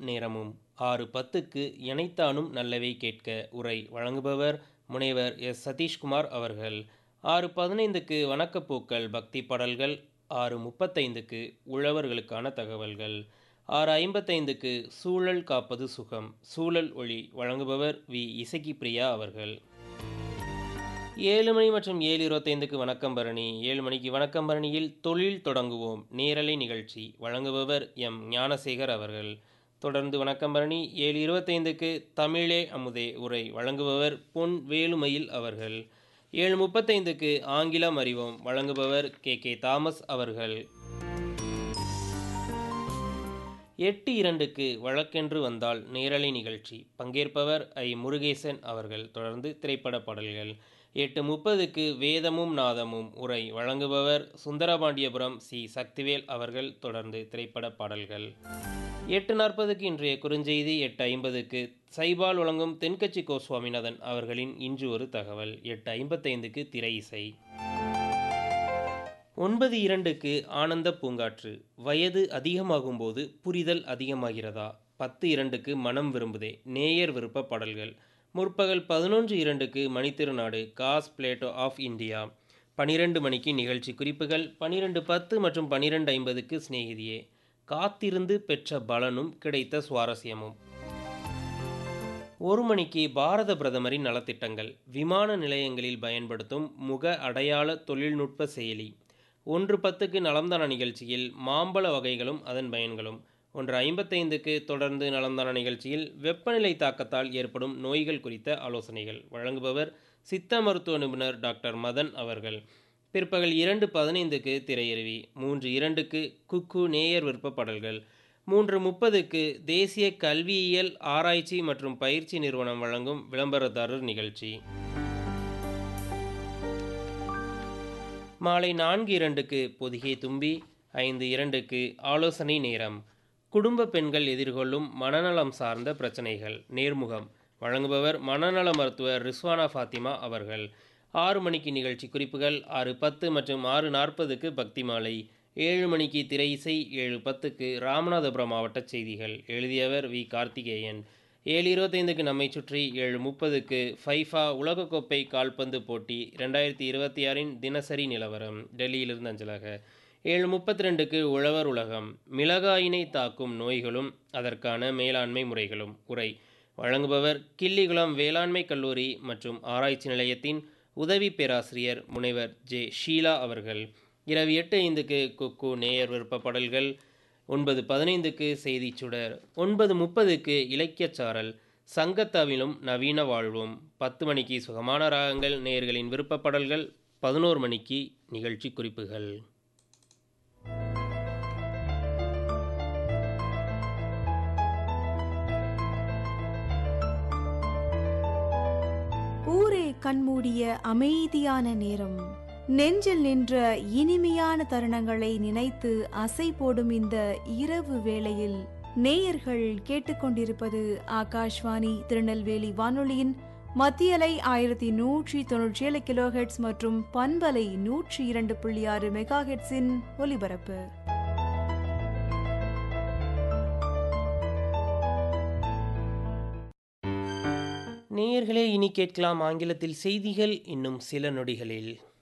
நேரமும் ஆறு பத்துக்கு இணைத்தானும் நல்லவை கேட்க உரை வழங்குபவர் முனைவர் எஸ் சதீஷ்குமார் அவர்கள் ஆறு பதினைந்துக்கு வணக்கப்பூக்கள் பக்தி பாடல்கள் ஆறு முப்பத்தைந்துக்கு உழவர்களுக்கான தகவல்கள் ஆறு ஐம்பத்தைந்துக்கு சூழல் காப்பது சுகம் சூழல் ஒளி வழங்குபவர் வி இசக்கி பிரியா அவர்கள் ஏழு மணி மற்றும் ஏழு இருபத்தைந்துக்கு வணக்கம் பரணி ஏழு மணிக்கு வணக்கம் பரணியில் தொழில் தொடங்குவோம் நேரலை நிகழ்ச்சி வழங்குபவர் எம் ஞானசேகர் அவர்கள் தொடர்ந்து வணக்கம் பரணி ஏழு இருபத்தைந்துக்கு தமிழே அமுதே உரை வழங்குபவர் பொன் வேலுமயில் அவர்கள் ஏழு முப்பத்தைந்துக்கு ஆங்கிலம் அறிவோம் வழங்குபவர் கே கே தாமஸ் அவர்கள் எட்டு இரண்டுக்கு வழக்கென்று வந்தால் நேரலை நிகழ்ச்சி பங்கேற்பவர் ஐ முருகேசன் அவர்கள் தொடர்ந்து திரைப்பட பாடல்கள் எட்டு முப்பதுக்கு வேதமும் நாதமும் உரை வழங்குபவர் சுந்தரபாண்டியபுரம் சி சக்திவேல் அவர்கள் தொடர்ந்து திரைப்பட பாடல்கள் எட்டு நாற்பதுக்கு இன்றைய குறுஞ்செய்தி எட்டு ஐம்பதுக்கு சைபால் வழங்கும் தென்கட்சி கோ சுவாமிநாதன் அவர்களின் இன்று ஒரு தகவல் எட்டு ஐம்பத்தைந்துக்கு திரை இசை ஒன்பது இரண்டுக்கு ஆனந்த பூங்காற்று வயது அதிகமாகும்போது புரிதல் அதிகமாகிறதா பத்து இரண்டுக்கு மனம் விரும்புதே நேயர் விருப்ப பாடல்கள் முற்பகல் பதினொன்று இரண்டுக்கு மணித்திருநாடு காஸ் பிளேட்டோ ஆஃப் இந்தியா பனிரெண்டு மணிக்கு நிகழ்ச்சி குறிப்புகள் பனிரெண்டு பத்து மற்றும் பனிரெண்டு ஐம்பதுக்கு சிநேகிதியே காத்திருந்து பெற்ற பலனும் கிடைத்த சுவாரஸ்யமும் ஒரு மணிக்கு பாரத பிரதமரின் நலத்திட்டங்கள் விமான நிலையங்களில் பயன்படுத்தும் முக அடையாள தொழில்நுட்ப செயலி ஒன்று பத்துக்கு நலம்தான நிகழ்ச்சியில் மாம்பழ வகைகளும் அதன் பயன்களும் ஒன்று ஐம்பத்தைந்துக்கு தொடர்ந்து நலம்தான நிகழ்ச்சியில் வெப்பநிலை தாக்கத்தால் ஏற்படும் நோய்கள் குறித்த ஆலோசனைகள் வழங்குபவர் சித்த மருத்துவ நிபுணர் டாக்டர் மதன் அவர்கள் பிற்பகல் இரண்டு பதினைந்துக்கு திரையருவி மூன்று இரண்டுக்கு குக்கு நேயர் விருப்ப பாடல்கள் மூன்று முப்பதுக்கு தேசிய கல்வியியல் ஆராய்ச்சி மற்றும் பயிற்சி நிறுவனம் வழங்கும் விளம்பரதாரர் நிகழ்ச்சி மாலை நான்கு இரண்டுக்கு பொதிகை தும்பி ஐந்து இரண்டுக்கு ஆலோசனை நேரம் குடும்ப பெண்கள் எதிர்கொள்ளும் மனநலம் சார்ந்த பிரச்சனைகள் நேர்முகம் வழங்குபவர் மனநல மருத்துவர் ரிஸ்வானா ஃபாத்திமா அவர்கள் ஆறு மணிக்கு நிகழ்ச்சி குறிப்புகள் ஆறு பத்து மற்றும் ஆறு நாற்பதுக்கு பக்தி மாலை ஏழு மணிக்கு திரை இசை ஏழு பத்துக்கு ராமநாதபுரம் மாவட்ட செய்திகள் எழுதியவர் வி கார்த்திகேயன் ஏழு இருபத்தைந்துக்கு நம்மை சுற்றி ஏழு முப்பதுக்கு ஃபைஃபா உலகக்கோப்பை கால்பந்து போட்டி ரெண்டாயிரத்தி இருபத்தி ஆறின் தினசரி நிலவரம் டெல்லியிலிருந்து அஞ்சலாக ஏழு முப்பத்தி ரெண்டுக்கு உழவர் உலகம் மிளகாயினை தாக்கும் நோய்களும் அதற்கான மேலாண்மை முறைகளும் உரை வழங்குபவர் கிள்ளிகுளம் வேளாண்மை கல்லூரி மற்றும் ஆராய்ச்சி நிலையத்தின் உதவி பேராசிரியர் முனைவர் ஜே ஷீலா அவர்கள் இரவு எட்டு ஐந்துக்கு குக்கு நேயர் விருப்ப பாடல்கள் ஒன்பது பதினைந்துக்கு செய்தி சுடர் ஒன்பது முப்பதுக்கு இலக்கியச்சாரல் சங்கத்தாவிலும் நவீன வாழ்வும் பத்து மணிக்கு சுகமான ராகங்கள் நேயர்களின் விருப்ப பாடல்கள் பதினோரு மணிக்கு நிகழ்ச்சி குறிப்புகள் ஊரே கண்மூடிய அமைதியான நேரம் நெஞ்சில் நின்ற இனிமையான தருணங்களை நினைத்து அசை போடும் இந்த இரவு வேளையில் நேயர்கள் கேட்டுக்கொண்டிருப்பது ஆகாஷ்வாணி திருநெல்வேலி வானொலியின் மத்தியலை ஆயிரத்தி நூற்றி தொன்னூற்றி ஏழு கிலோஹெட்ஸ் மற்றும் பண்பலை நூற்றி இரண்டு புள்ளி ஆறு மெகா ஹெட்ஸின் ஒலிபரப்பு நேயர்களே இனி கேட்கலாம் ஆங்கிலத்தில் செய்திகள் இன்னும் சில நொடிகளில்